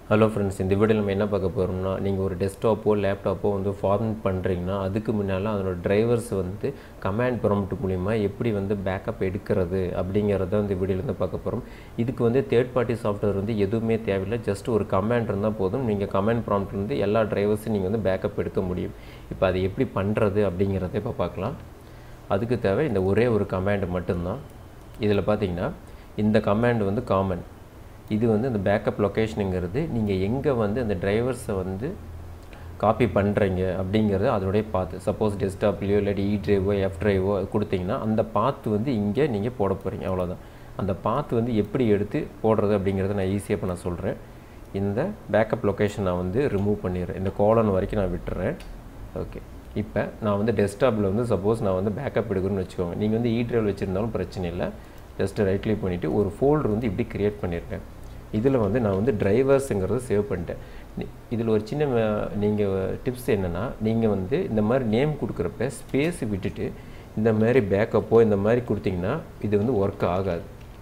hello friends இந்த video நம்ம என்ன பார்க்க போகிறோம்னா நீங்கள் ஒரு டெஸ்க்டாப்போ லேப்டாப்போ வந்து ஃபார்மேட் பண்ணுறீங்கன்னா அதுக்கு முன்னால் அதனோட டிரைவர்ஸ் வந்து கமாண்ட் ப்ராம்ப்ட் மூலிமா எப்படி வந்து பேக்கப் எடுக்கிறது அப்படிங்கிறத இந்த வீடியோவில் வந்து பார்க்க போகிறோம் இதுக்கு வந்து தேர்ட் பார்ட்டி சாஃப்ட்வேர் வந்து எதுவுமே தேவையில்லை ஜஸ்ட் ஒரு கமாண்ட் இருந்தால் போதும் நீங்கள் கமாண்ட் ப்ராம்ப்ட் இருந்து எல்லா டிரைவர்ஸையும் நீங்கள் வந்து பேக்கப் எடுக்க முடியும் இப்போ அது எப்படி பண்ணுறது அப்படிங்கிறத இப்போ பார்க்கலாம் அதுக்கு தேவை இந்த ஒரே ஒரு கமாண்ட் மட்டும்தான் இதில் பார்த்தீங்கன்னா இந்த கமாண்ட் வந்து காமன் இது வந்து இந்த பேக்கப் லொக்கேஷனுங்கிறது நீங்கள் எங்கே வந்து அந்த டிரைவர்ஸை வந்து காப்பி பண்ணுறீங்க அப்படிங்கிறது அதோடைய பாத்து சப்போஸ் டெஸ்க்டாப்லேயோ இல்லாட்டி இ ட்ரைவோ எஃப் ட்ரைவோ கொடுத்தீங்கன்னா அந்த பாத்து வந்து இங்கே நீங்கள் போட போகிறீங்க அவ்வளோதான் அந்த பாத்து வந்து எப்படி எடுத்து போடுறது அப்படிங்கிறத நான் ஈஸியாக இப்போ நான் சொல்கிறேன் இந்த பேக்கப் லொக்கேஷன் நான் வந்து ரிமூவ் பண்ணிடுறேன் இந்த கோலன் வரைக்கும் நான் விட்டுறேன் ஓகே இப்போ நான் வந்து டெஸ்க்டாப்பில் வந்து சப்போஸ் நான் வந்து பேக்கப் எடுக்கணும்னு வச்சுக்கோங்க நீங்கள் வந்து இ ட்ரைவ் வச்சுருந்தாலும் பிரச்சனை இல்லை ஜஸ்ட்டு ரைட் கிளிக் பண்ணிவிட்டு ஒரு ஃபோல்டர் வந்து இப்படி க்ரியேட் பண்ணியிருக்கேன் இதில் வந்து நான் வந்து டிரைவர்ஸுங்கிறத சேவ் பண்ணிட்டேன் இதில் ஒரு சின்ன நீங்கள் டிப்ஸ் என்னென்னா நீங்கள் வந்து இந்த மாதிரி நேம் கொடுக்குறப்ப ஸ்பேஸ் விட்டுட்டு இந்த மாதிரி பேக்கப்போ இந்த மாதிரி கொடுத்தீங்கன்னா இது வந்து ஒர்க் ஆகாது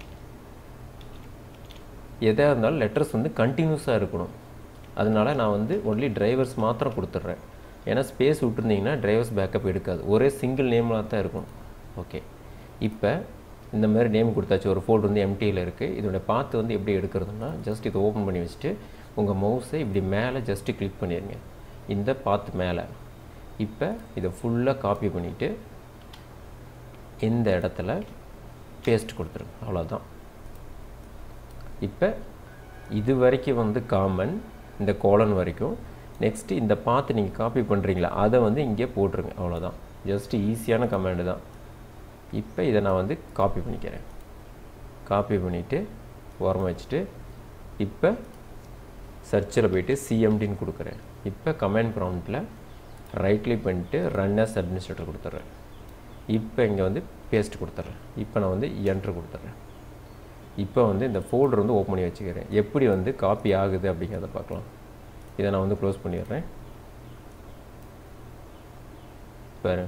எதாக இருந்தாலும் லெட்டர்ஸ் வந்து கண்டினியூஸாக இருக்கணும் அதனால் நான் வந்து ஒன்லி டிரைவர்ஸ் மாத்திரம் கொடுத்துட்றேன் ஏன்னா ஸ்பேஸ் விட்டுருந்தீங்கன்னா டிரைவர்ஸ் பேக்கப் எடுக்காது ஒரே சிங்கிள் நேமில் தான் இருக்கும் ஓகே இப்போ இந்த மாதிரி நேம் கொடுத்தாச்சு ஒரு ஃபோல்டர் வந்து எம்டியில் இருக்குது இதோட பார்த்து வந்து எப்படி எடுக்கிறதுனா ஜஸ்ட் இதை ஓப்பன் பண்ணி வச்சுட்டு உங்கள் மவுஸை இப்படி மேலே ஜஸ்ட்டு கிளிக் பண்ணிடுங்க இந்த பார்த்து மேலே இப்போ இதை ஃபுல்லாக காப்பி பண்ணிவிட்டு இந்த இடத்துல பேஸ்ட் கொடுத்துருங்க அவ்வளோதான் இப்போ இது வரைக்கும் வந்து காமன் இந்த கோலன் வரைக்கும் நெக்ஸ்ட்டு இந்த பார்த்து நீங்கள் காப்பி பண்ணுறீங்களா அதை வந்து இங்கே போட்டுருங்க அவ்வளோதான் ஜஸ்ட்டு ஈஸியான கமாண்டு தான் இப்போ இதை நான் வந்து காப்பி பண்ணிக்கிறேன் காப்பி பண்ணிவிட்டு உரமாக வச்சுட்டு இப்போ சர்ச்சில் போயிட்டு சிஎம்டின்னு கொடுக்குறேன் இப்போ கமெண்ட் ப்ராம்ப்டில் ரைட் கிளிக் பண்ணிட்டு ரன் அஸ் அட்மினிஸ்ட்ரேட்டர் கொடுத்துட்றேன் இப்போ இங்கே வந்து பேஸ்ட் கொடுத்துட்றேன் இப்போ நான் வந்து என்ட்ரு கொடுத்துட்றேன் இப்போ வந்து இந்த ஃபோல்டர் வந்து ஓப்பன் பண்ணி வச்சுக்கிறேன் எப்படி வந்து காப்பி ஆகுது அப்படிங்கிறத பார்க்கலாம் இதை நான் வந்து க்ளோஸ் பண்ணிடுறேன் பாரு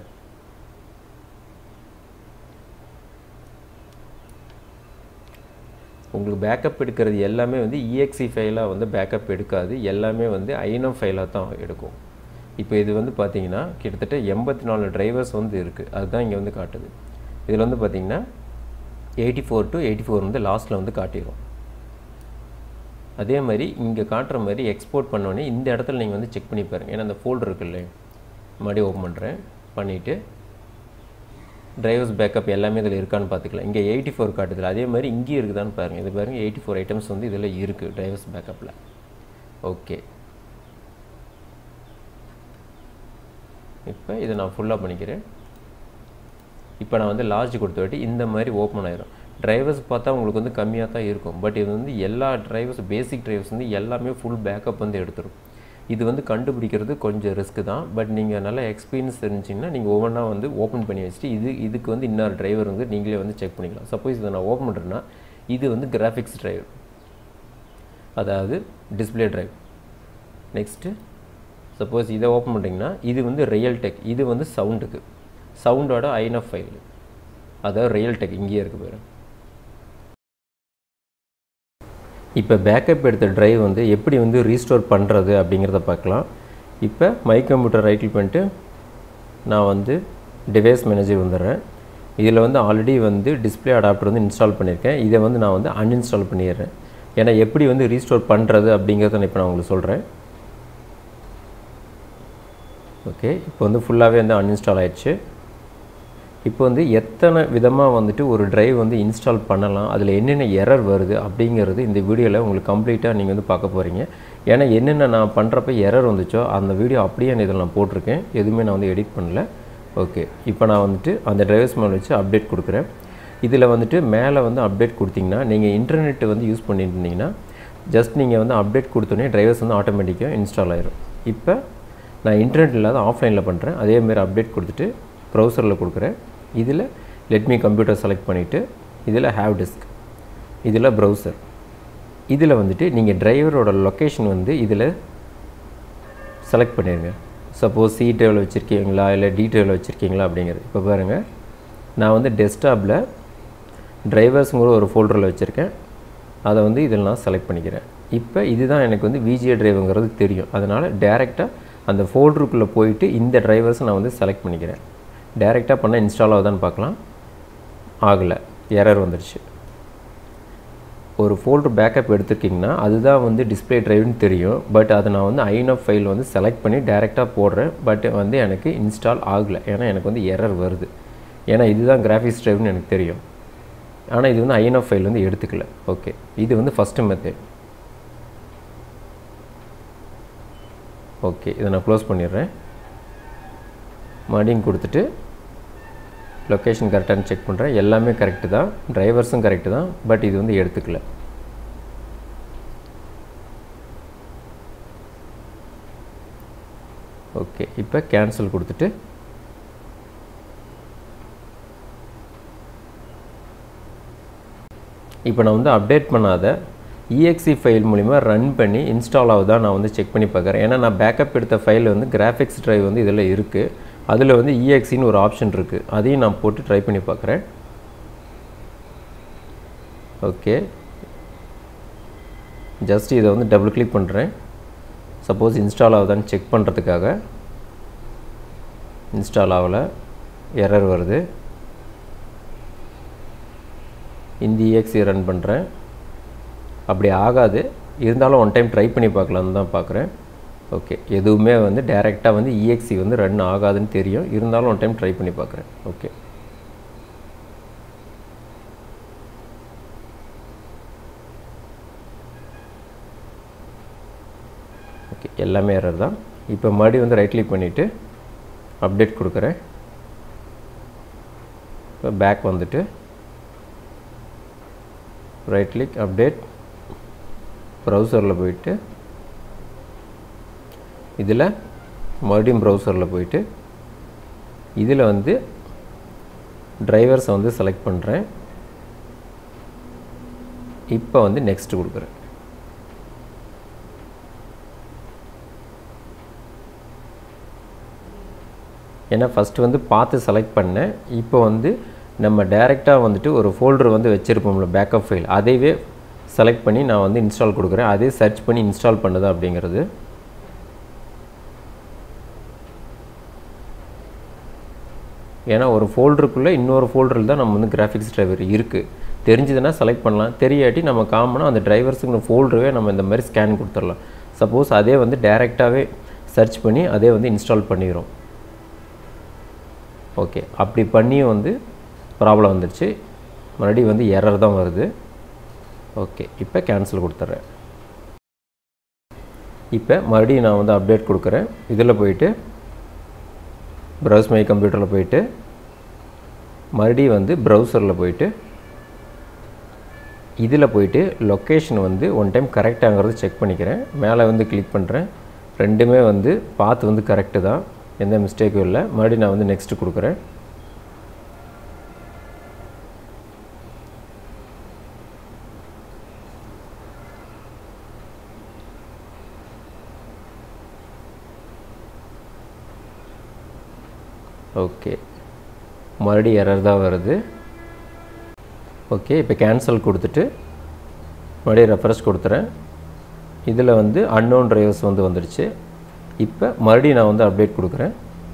உங்களுக்கு பேக்கப் எடுக்கிறது எல்லாமே வந்து இஎக்ஸி ஃபைலாக வந்து பேக்கப் எடுக்காது எல்லாமே வந்து ஐனம் ஃபைலாக தான் எடுக்கும் இப்போ இது வந்து பார்த்தீங்கன்னா கிட்டத்தட்ட எண்பத்தி நாலு டிரைவர்ஸ் வந்து இருக்குது அதுதான் இங்கே வந்து காட்டுது இதில் வந்து பார்த்தீங்கன்னா eighty four to eighty four வந்து லாஸ்ட்டில் வந்து காட்டிடும் அதே மாதிரி இங்கே காட்டுற மாதிரி எக்ஸ்போர்ட் பண்ணோடனே இந்த இடத்துல நீங்கள் வந்து செக் பண்ணி பாருங்கள் ஏன்னா அந்த ஃபோல்டர் இருக்குல்ல மறுபடியும் ஓப்பன் பண்ணுறேன் பண்ணிவிட்டு டிரைவர்ஸ் பேக்கப் எல்லாமே இதில் இருக்கான்னு பார்த்துக்கலாம் இங்கே எயிட்டி ஃபோர் காட்டுதில்ல அதே மாதிரி இங்கேயும் இருக்குதான்னு பாருங்கள் இது பாருங்கள் எயிட்டி ஃபோர் ஐட்டம்ஸ் வந்து இதில் இருக்குது டிரைவர்ஸ் பேக்கப்பில் ஓகே இப்போ இதை நான் ஃபுல்லாக பண்ணிக்கிறேன் இப்போ நான் வந்து லார்ஜ் கொடுத்த வாட்டி இந்த மாதிரி ஓப்பன் ஆயிரும் டிரைவர்ஸ் பார்த்தா உங்களுக்கு வந்து கம்மியாக தான் இருக்கும் பட் இது வந்து எல்லா டிரைவர்ஸ் பேசிக் டிரைவர்ஸ் வந்து எல்லாமே ஃபுல் பேக்கப் வந்து எடுத்துரும் இது வந்து கண்டுபிடிக்கிறது கொஞ்சம் ரிஸ்க்கு தான் பட் நீங்கள் நல்லா எக்ஸ்பீரியன்ஸ் தெரிஞ்சிங்கன்னா நீங்கள் ஒவ்வொன்றா வந்து ஓப்பன் பண்ணி வச்சுட்டு இது இதுக்கு வந்து இன்னொரு டிரைவர் வந்து நீங்களே வந்து செக் பண்ணிக்கலாம் சப்போஸ் இதை நான் ஓப்பன் பண்ணுறேன்னா இது வந்து கிராஃபிக்ஸ் டிரைவர் அதாவது டிஸ்பிளே டிரைவ் நெக்ஸ்ட்டு சப்போஸ் இதை ஓப்பன் பண்ணிட்டீங்கன்னா இது வந்து ரியல் டெக் இது வந்து சவுண்டுக்கு சவுண்டோட ஐனஃப் ஃபைல் அதாவது ரியல் டெக் இங்கேயே இருக்குது பேர் இப்போ பேக்கப் எடுத்த ட்ரைவ் வந்து எப்படி வந்து ரீஸ்டோர் பண்ணுறது அப்படிங்கிறத பார்க்கலாம் இப்போ மை கம்ப்யூட்டர் ரைட் கிளிக் பண்ணிட்டு நான் வந்து டிவைஸ் மேனேஜர் வந்துடுறேன் இதில் வந்து ஆல்ரெடி வந்து டிஸ்பிளே அடாப்டர் வந்து இன்ஸ்டால் பண்ணியிருக்கேன் இதை வந்து நான் வந்து அன்இன்ஸ்டால் பண்ணிடுறேன் ஏன்னா எப்படி வந்து ரீஸ்டோர் பண்ணுறது அப்படிங்கிறத நான் இப்போ நான் உங்களுக்கு சொல்கிறேன் ஓகே இப்போ வந்து ஃபுல்லாகவே வந்து அன்இன்ஸ்டால் ஆயிடுச்சு இப்போ வந்து எத்தனை விதமாக வந்துட்டு ஒரு ட்ரைவ் வந்து இன்ஸ்டால் பண்ணலாம் அதில் என்னென்ன எரர் வருது அப்படிங்கிறது இந்த வீடியோவில் உங்களுக்கு கம்ப்ளீட்டாக நீங்கள் வந்து பார்க்க போகிறீங்க ஏன்னா என்னென்ன நான் பண்ணுறப்ப எரர் வந்துச்சோ அந்த வீடியோ அப்படியே இதில் நான் போட்டிருக்கேன் எதுவுமே நான் வந்து எடிட் பண்ணல ஓகே இப்போ நான் வந்துட்டு அந்த டிரைவர்ஸ் மேலே வச்சு அப்டேட் கொடுக்குறேன் இதில் வந்துட்டு மேலே வந்து அப்டேட் கொடுத்தீங்கன்னா நீங்கள் இன்டர்நெட் வந்து யூஸ் பண்ணிட்டு இருந்தீங்கன்னா ஜஸ்ட் நீங்கள் வந்து அப்டேட் கொடுத்தோன்னே டிரைவர்ஸ் வந்து ஆட்டோமேட்டிக்காக இன்ஸ்டால் ஆயிரும் இப்போ நான் இன்டர்நெட் இல்லாத ஆஃப்லைனில் பண்ணுறேன் அதேமாரி அப்டேட் கொடுத்துட்டு ப்ரௌசரில் கொடுக்குறேன் இதில் லெட்மி கம்ப்யூட்டர் செலக்ட் பண்ணிவிட்டு இதில் ஹேவ் டிஸ்க் இதில் ப்ரௌசர் இதில் வந்துட்டு நீங்கள் டிரைவரோட லொக்கேஷன் வந்து இதில் செலக்ட் பண்ணிடுங்க சப்போஸ் சி ட்ரைவில் வச்சுருக்கீங்களா இல்லை டி ட்ரைவில் வச்சுருக்கீங்களா அப்படிங்கிறது இப்போ பாருங்கள் நான் வந்து டெஸ்க்டாப்பில் டிரைவர்ஸுங்கிற ஒரு ஃபோல்டரில் வச்சுருக்கேன் அதை வந்து இதில் நான் செலக்ட் பண்ணிக்கிறேன் இப்போ இதுதான் எனக்கு வந்து விஜிஏ டிரைவுங்கிறது தெரியும் அதனால் டேரெக்டாக அந்த ஃபோல்டருக்குள்ளே போயிட்டு இந்த டிரைவர்ஸை நான் வந்து செலக்ட் பண்ணிக்கிறேன் டேரெக்டாக பண்ணால் இன்ஸ்டால் ஆகுதான்னு பார்க்கலாம் ஆகலை எரர் வந்துடுச்சு ஒரு ஃபோல்டர் பேக்கப் எடுத்துருக்கிங்கன்னா அதுதான் வந்து டிஸ்பிளே ட்ரைவ்னு தெரியும் பட் அதை நான் வந்து ஐஎன்எஃப் ஃபைல் வந்து செலக்ட் பண்ணி டேரெக்டாக போடுறேன் பட் வந்து எனக்கு இன்ஸ்டால் ஆகலை ஏன்னா எனக்கு வந்து எரர் வருது ஏன்னா இதுதான் கிராஃபிக்ஸ் ட்ரைவ்னு எனக்கு தெரியும் ஆனால் இது வந்து ஐஎன்எஃப் ஃபைல் வந்து எடுத்துக்கல ஓகே இது வந்து ஃபஸ்ட்டு மெத்தட் ஓகே இதை நான் க்ளோஸ் பண்ணிடுறேன் மறுபடியும் கொடுத்துட்டு லொக்கேஷன் கரெக்டானு செக் பண்ணுறேன் எல்லாமே கரெக்டு தான் டிரைவர்ஸும் கரெக்டு தான் பட் இது வந்து எடுத்துக்கல ஓகே இப்போ கேன்சல் கொடுத்துட்டு இப்போ நான் வந்து அப்டேட் பண்ணாத இஎக்ஸி ஃபைல் மூலிமா ரன் பண்ணி இன்ஸ்டால் ஆகுதா நான் வந்து செக் பண்ணி பார்க்குறேன் ஏன்னா நான் பேக்கப் எடுத்த ஃபைல் வந்து கிராஃபிக்ஸ் ட்ரைவ் வந்து இதில் இருக்குது அதில் வந்து இஎக்ஸின்னு ஒரு ஆப்ஷன் இருக்குது அதையும் நான் போட்டு ட்ரை பண்ணி பார்க்குறேன் ஓகே ஜஸ்ட் இதை வந்து டபுள் கிளிக் பண்ணுறேன் சப்போஸ் இன்ஸ்டால் ஆகுதான்னு செக் பண்ணுறதுக்காக இன்ஸ்டால் ஆகலை எரர் வருது இந்த இஎக்ஸி ரன் பண்ணுறேன் அப்படி ஆகாது இருந்தாலும் ஒன் டைம் ட்ரை பண்ணி பார்க்கலான்னு தான் பார்க்குறேன் ஓகே எதுவுமே வந்து டைரெக்டாக வந்து இஎக்ஸி வந்து ரன் ஆகாதுன்னு தெரியும் இருந்தாலும் ஒன் டைம் ட்ரை பண்ணி பார்க்குறேன் ஓகே ஓகே எல்லாமே எரர் தான் இப்போ மறுபடியும் வந்து ரைட் கிளிக் பண்ணிவிட்டு அப்டேட் கொடுக்குறேன் இப்போ பேக் வந்துட்டு ரைட் கிளிக் அப்டேட் ப்ரௌசரில் போயிட்டு இதில் மறுபடியும் ப்ரௌசரில் போயிட்டு இதில் வந்து டிரைவர்ஸை வந்து செலக்ட் பண்ணுறேன் இப்போ வந்து நெக்ஸ்ட் கொடுக்குறேன் ஏன்னா ஃபஸ்ட்டு வந்து பார்த்து செலக்ட் பண்ணேன் இப்போ வந்து நம்ம டைரெக்டாக வந்துட்டு ஒரு ஃபோல்டர் வந்து வச்சுருப்போம்ல பேக்கப் ஃபைல் அதைவே செலக்ட் பண்ணி நான் வந்து இன்ஸ்டால் கொடுக்குறேன் அதே சர்ச் பண்ணி இன்ஸ்டால் பண்ணுதா அப்படிங்கிறது ஏன்னா ஒரு ஃபோல்டருக்குள்ளே இன்னொரு ஃபோல்டரில் தான் நம்ம வந்து கிராஃபிக்ஸ் டிரைவர் இருக்குது தெரிஞ்சதுன்னா செலக்ட் பண்ணலாம் தெரியாட்டி நம்ம காமனாக அந்த டிரைவர்ஸுக்கு ஃபோல்டரவே நம்ம இந்த மாதிரி ஸ்கேன் கொடுத்துடலாம் சப்போஸ் அதே வந்து டைரெக்டாகவே சர்ச் பண்ணி அதே வந்து இன்ஸ்டால் பண்ணிடும் ஓகே அப்படி பண்ணியும் வந்து ப்ராப்ளம் வந்துடுச்சு மறுபடியும் வந்து எரர் தான் வருது ஓகே இப்போ கேன்சல் கொடுத்துட்றேன் இப்போ மறுபடியும் நான் வந்து அப்டேட் கொடுக்குறேன் இதில் போயிட்டு ப்ரௌஸ் மை கம்ப்யூட்டரில் போயிட்டு மறுபடியும் வந்து ப்ரௌசரில் போயிட்டு இதில் போயிட்டு லொக்கேஷன் வந்து ஒன் டைம் கரெக்டாங்கிறது செக் பண்ணிக்கிறேன் மேலே வந்து கிளிக் பண்ணுறேன் ரெண்டுமே வந்து பார்த்து வந்து கரெக்டு தான் எந்த மிஸ்டேக்கும் இல்லை மறுபடியும் நான் வந்து நெக்ஸ்ட்டு கொடுக்குறேன் ஓகே மறுபடியும் எரர் தான் வருது ஓகே இப்போ கேன்சல் கொடுத்துட்டு மறுபடியும் ரெஃப்ரெஷ் கொடுத்துறேன் இதில் வந்து அன்னோன் டிரைவர்ஸ் வந்து வந்துடுச்சு இப்போ மறுபடியும் நான் வந்து அப்டேட் கொடுக்குறேன்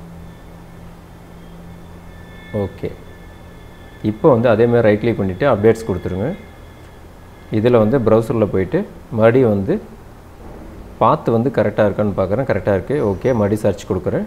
ஓகே இப்போ வந்து அதேமாதிரி ரைட் கிளிக் பண்ணிவிட்டு அப்டேட்ஸ் கொடுத்துருங்க இதில் வந்து ப்ரௌசரில் போயிட்டு மறுபடியும் வந்து பார்த்து வந்து கரெக்டாக இருக்கான்னு பார்க்குறேன் கரெக்டாக இருக்குது ஓகே மறுபடியும் சர்ச் கொடுக்குறேன்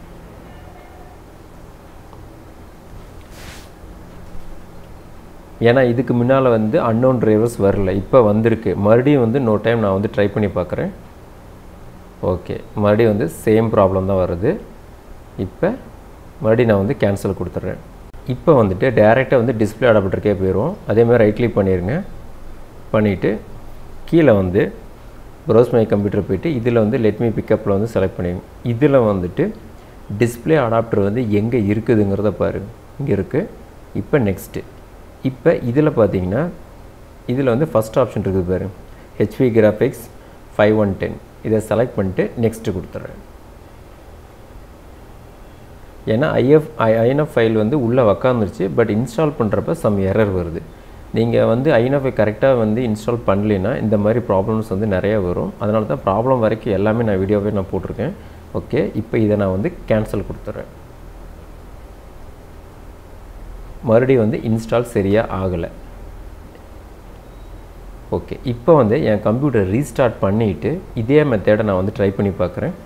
ஏன்னா இதுக்கு முன்னால் வந்து அன்னோன் டிரைவர்ஸ் வரல இப்போ வந்திருக்கு மறுபடியும் வந்து நோ டைம் நான் வந்து ட்ரை பண்ணி பார்க்குறேன் ஓகே மறுபடியும் வந்து சேம் ப்ராப்ளம் தான் வருது இப்போ மறுபடியும் நான் வந்து கேன்சல் கொடுத்துட்றேன் இப்போ வந்துட்டு டேரெக்டாக வந்து டிஸ்பிளே அடாப்டருக்கே போயிடும் அதேமாதிரி ரைட் கிளிக் பண்ணிடுங்க பண்ணிவிட்டு கீழே வந்து ப்ரௌஸ் மை கம்ப்யூட்டர் போயிட்டு இதில் வந்து லெட்மி பிக்கப்பில் வந்து செலக்ட் பண்ணிடுங்க இதில் வந்துட்டு டிஸ்பிளே அடாப்டர் வந்து எங்கே இருக்குதுங்கிறத பாருங்கள் இங்கே இருக்குது இப்போ நெக்ஸ்ட்டு இப்போ இதில் பார்த்தீங்கன்னா இதில் வந்து ஃபஸ்ட் ஆப்ஷன் இருக்குது பாரு HP graphics five one ten இதை செலக்ட் பண்ணிட்டு நெக்ஸ்ட்டு கொடுத்துட்றேன் ஏன்னா ஐஎஃப் ஐ ஐஎன்எஃப் ஃபைல் வந்து உள்ளே உக்காந்துருச்சு பட் இன்ஸ்டால் பண்ணுறப்ப சம் எரர் வருது நீங்கள் வந்து ஐஎன்எஃப்ஐ கரெக்டாக வந்து இன்ஸ்டால் பண்ணலைன்னா இந்த மாதிரி ப்ராப்ளம்ஸ் வந்து நிறைய வரும் அதனால தான் ப்ராப்ளம் வரைக்கும் எல்லாமே நான் வீடியோவே நான் போட்டிருக்கேன் ஓகே இப்போ இதை நான் வந்து கேன்சல் கொடுத்துட்றேன் மறுபடியும் வந்து இன்ஸ்டால் சரியாக ஆகலை ஓகே இப்போ வந்து என் கம்ப்யூட்டர் ரீஸ்டார்ட் பண்ணிவிட்டு இதே மெத்தடை நான் வந்து ட்ரை பண்ணி பார்க்குறேன்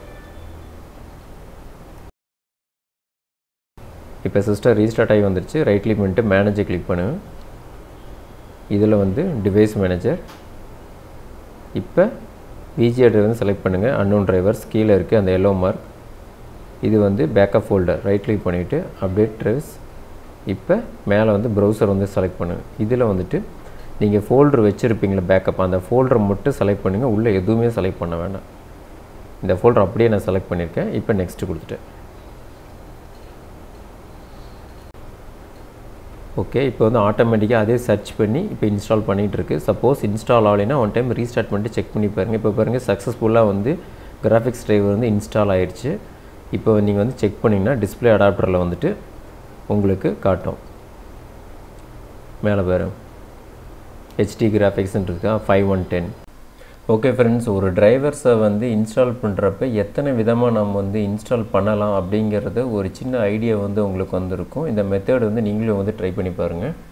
இப்போ சிஸ்டம் ரீஸ்டார்ட் ஆகி வந்துருச்சு ரைட் கிளிக் பண்ணிட்டு மேனேஜர் கிளிக் பண்ணுவேன் இதில் வந்து டிவைஸ் மேனேஜர் இப்போ விஜிஏ வந்து செலக்ட் பண்ணுங்கள் அன்னோன் டிரைவர்ஸ் கீழே இருக்குது அந்த எல்லோ மார்க் இது வந்து பேக்கப் ஃபோல்டர் ரைட் கிளிக் பண்ணிவிட்டு அப்டேட் ட்ரைவ்ஸ் இப்போ மேலே வந்து ப்ரௌசர் வந்து செலக்ட் பண்ணுங்கள் இதில் வந்துட்டு நீங்கள் ஃபோல்டர் வச்சுருப்பீங்களா பேக்கப் அந்த ஃபோல்டரை மட்டும் செலக்ட் பண்ணுங்கள் உள்ளே எதுவுமே செலக்ட் பண்ண வேண்டாம் இந்த ஃபோல்டர் அப்படியே நான் செலக்ட் பண்ணியிருக்கேன் இப்போ நெக்ஸ்ட்டு கொடுத்துட்டேன் ஓகே இப்போ வந்து ஆட்டோமேட்டிக்காக அதே சர்ச் பண்ணி இப்போ இன்ஸ்டால் பண்ணிகிட்டு இருக்கு சப்போஸ் இன்ஸ்டால் ஆகலைன்னா ஒன் டைம் ரீஸ்டார்ட் பண்ணிட்டு செக் பண்ணி பாருங்கள் இப்போ பாருங்கள் சக்ஸஸ்ஃபுல்லாக வந்து கிராஃபிக்ஸ் டிரைவர் வந்து இன்ஸ்டால் ஆயிடுச்சு இப்போ நீங்கள் வந்து செக் பண்ணிங்கன்னா டிஸ்பிளே அடாப்டரில் வந்துட்டு உங்களுக்கு காட்டும் மேலே பாருங்க ஹெச்டி கிராஃபிக்ஸ்ன்னு இருக்கா five one ten okay friends ஒரு டிரைவர்ஸை வந்து இன்ஸ்டால் பண்ணுறப்ப எத்தனை விதமாக நம்ம வந்து இன்ஸ்டால் பண்ணலாம் அப்படிங்கிறத ஒரு சின்ன ஐடியா வந்து உங்களுக்கு வந்திருக்கும் இந்த மெத்தட் வந்து நீங்களும் வந்து ட்ரை பண்ணி பாருங்கள்